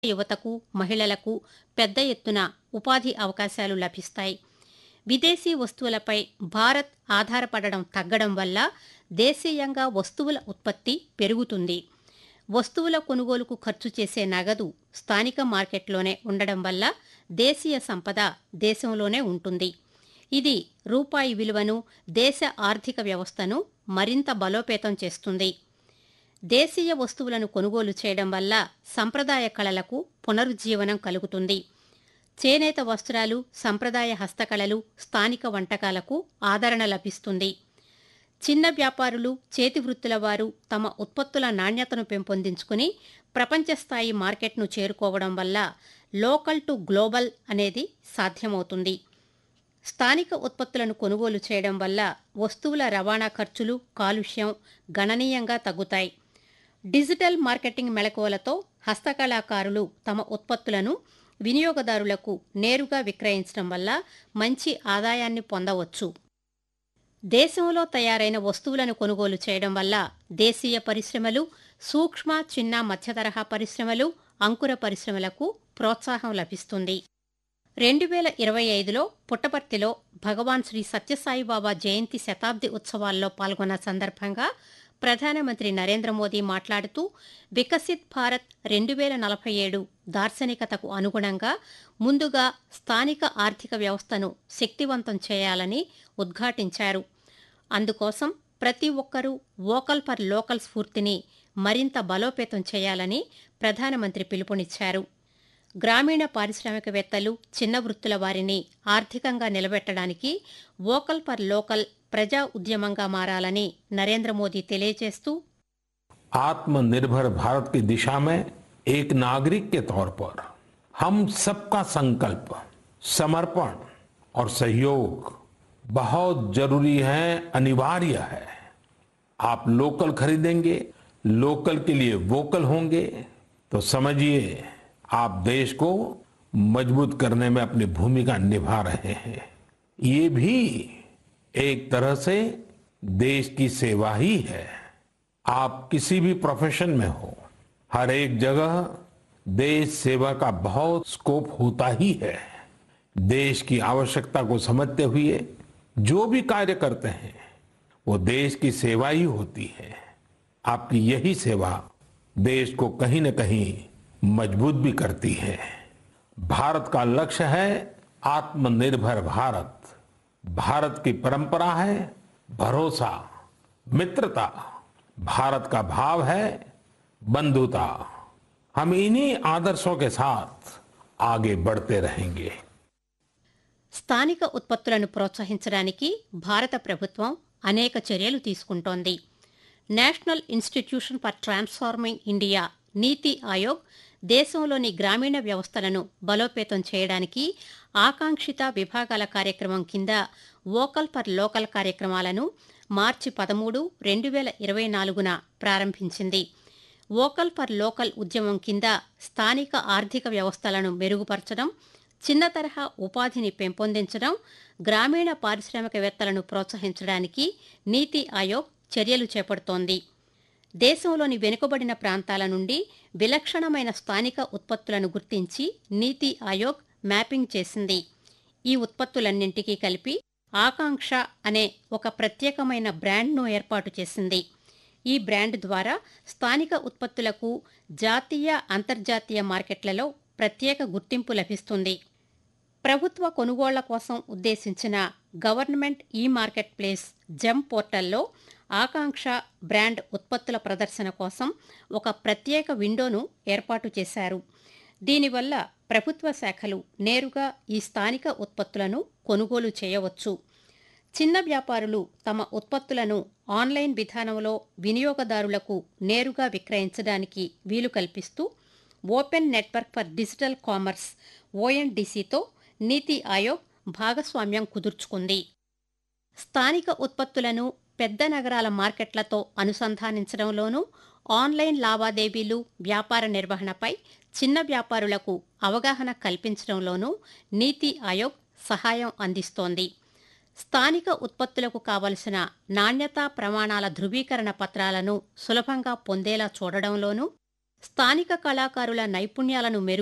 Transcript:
యువతకు మహిళలకు పెద్ద ఎత్తున ఉపాధి అవకాశాలు లభిస్తాయి విదేశీ వస్తువులపై భారత్ ఆధారపడడం తగ్గడం వల్ల దేశీయంగా వస్తువుల ఉత్పత్తి పెరుగుతుంది వస్తువుల కొనుగోలుకు ఖర్చు చేసే నగదు స్థానిక మార్కెట్లోనే ఉండడం వల్ల దేశీయ సంపద దేశంలోనే ఉంటుంది ఇది రూపాయి విలువను దేశ ఆర్థిక వ్యవస్థను మరింత బలోపేతం చేస్తుంది దేశీయ వస్తువులను కొనుగోలు చేయడం వల్ల సంప్రదాయ కళలకు పునరుజ్జీవనం కలుగుతుంది చేనేత వస్త్రాలు సంప్రదాయ హస్తకళలు స్థానిక వంటకాలకు ఆదరణ లభిస్తుంది చిన్న వ్యాపారులు చేతి వృత్తుల వారు తమ ఉత్పత్తుల నాణ్యతను పెంపొందించుకుని ప్రపంచ స్థాయి మార్కెట్ను చేరుకోవడం వల్ల లోకల్ టు గ్లోబల్ అనేది సాధ్యమవుతుంది స్థానిక ఉత్పత్తులను కొనుగోలు చేయడం వల్ల వస్తువుల రవాణా ఖర్చులు కాలుష్యం గణనీయంగా తగ్గుతాయి డిజిటల్ మార్కెటింగ్ మెళకువలతో హస్తకళాకారులు తమ ఉత్పత్తులను వినియోగదారులకు నేరుగా విక్రయించడం వల్ల మంచి ఆదాయాన్ని పొందవచ్చు దేశంలో తయారైన వస్తువులను కొనుగోలు చేయడం వల్ల దేశీయ పరిశ్రమలు సూక్ష్మ చిన్న మధ్యతరహా పరిశ్రమలు అంకుర పరిశ్రమలకు ప్రోత్సాహం లభిస్తుంది రెండు వేల ఇరవై ఐదులో పుట్టపర్తిలో భగవాన్ శ్రీ సత్యసాయిబాబా జయంతి శతాబ్ది ఉత్సవాల్లో పాల్గొన్న సందర్భంగా ప్రధానమంత్రి నరేంద్ర మోదీ మాట్లాడుతూ వికసిత్ భారత్ రెండు వేల నలభై ఏడు దార్శనికతకు అనుగుణంగా ముందుగా స్థానిక ఆర్థిక వ్యవస్థను శక్తివంతం చేయాలని ఉద్ఘాటించారు అందుకోసం ప్రతి ఒక్కరూ వోకల్ ఫర్ లోకల్ స్ఫూర్తిని మరింత బలోపేతం చేయాలని ప్రధానమంత్రి పిలుపునిచ్చారు గ్రామీణ పారిశ్రామికవేత్తలు చిన్న వృత్తుల వారిని ఆర్థికంగా నిలబెట్టడానికి వోకల్ ఫర్ లోకల్ ప్రజా ఉద్యమంగా మారాలని నరేంద్ర మోదీ తెలియజేస్తూ आत्मनिर्भर भारत की दिशा में एक नागरिक के तौर पर हम सबका संकल्प समर्पण और सहयोग बहुत जरूरी है अनिवार्य है आप लोकल खरीदेंगे लोकल के लिए वोकल होंगे तो समझिए आप देश को मजबूत करने में अपनी भूमिका निभा रहे हैं ये भी एक तरह से देश की सेवा ही है आप किसी भी प्रोफेशन में हो हर एक जगह देश सेवा का बहुत स्कोप होता ही है देश की आवश्यकता को समझते हुए जो भी कार्य करते हैं वो देश की सेवा ही होती है आपकी यही सेवा देश को कहीं न कहीं मजबूत भी करती है भारत का लक्ष्य है आत्मनिर्भर भारत भारत की परंपरा है भरोसा मित्रता भारत का भाव है बंधुता हम इन्हीं आदर्शों के साथ आगे बढ़ते रहेंगे స్థానిక ఉత్పత్తులను ప్రోత్సహించడానికి భారత ప్రభుత్వం అనేక చర్యలు తీసుకుంటోంది National Institution for Transforming India NITI Aayog దేశంలోని గ్రామీణ వ్యవస్థలను బలోపేతం చేయడానికి ఆకాంక్షిత విభాగాల కార్యక్రమం కింద వోకల్ ఫర్ లోకల్ కార్యక్రమాలను మార్చి పదమూడు రెండు వేల ఇరవై నాలుగున ప్రారంభించింది వోకల్ ఫర్ లోకల్ ఉద్యమం కింద స్థానిక ఆర్థిక వ్యవస్థలను మెరుగుపరచడం చిన్న తరహా ఉపాధిని పెంపొందించడం గ్రామీణ పారిశ్రామికవేత్తలను ప్రోత్సహించడానికి నీతి ఆయోగ్ చర్యలు చేపడుతోంది దేశంలోని వెనుకబడిన ప్రాంతాల నుండి విలక్షణమైన స్థానిక ఉత్పత్తులను గుర్తించి నీతి ఆయోగ్ మ్యాపింగ్ చేసింది ఈ ఉత్పత్తులన్నింటికీ కలిపి ఆకాంక్ష అనే ఒక ప్రత్యేకమైన బ్రాండ్ను ఏర్పాటు చేసింది ఈ బ్రాండ్ ద్వారా స్థానిక ఉత్పత్తులకు జాతీయ అంతర్జాతీయ మార్కెట్లలో ప్రత్యేక గుర్తింపు లభిస్తుంది ప్రభుత్వ కొనుగోళ్ల కోసం ఉద్దేశించిన గవర్నమెంట్ ఈ మార్కెట్ ప్లేస్ జమ్ పోర్టల్లో ఆకాంక్ష బ్రాండ్ ఉత్పత్తుల ప్రదర్శన కోసం ఒక ప్రత్యేక విండోను ఏర్పాటు చేశారు దీనివల్ల ప్రభుత్వ శాఖలు నేరుగా ఈ స్థానిక ఉత్పత్తులను కొనుగోలు చేయవచ్చు చిన్న వ్యాపారులు తమ ఉత్పత్తులను ఆన్లైన్ విధానంలో వినియోగదారులకు నేరుగా విక్రయించడానికి వీలు కల్పిస్తూ open network for digital commerce ఓఎన్డీసీతో నీతి ఆయోగ్ భాగస్వామ్యం కుదుర్చుకుంది స్థానిక ఉత్పత్తులను పెద్ద నగరాల మార్కెట్లతో అనుసంధానించడంలోనూ ఆన్లైన్ లావాదేవీలు వ్యాపార నిర్వహణపై చిన్న వ్యాపారులకు అవగాహన కల్పించడంలోనూ నీతి ఆయోగ్ సహాయం అందిస్తోంది స్థానిక ఉత్పత్తులకు కావలసిన నాణ్యతా ప్రమాణాల ధృవీకరణ పత్రాలను సులభంగా పొందేలా చూడడంలోనూ స్థానిక కళాకారుల నైపుణ్యాలను మెరుగు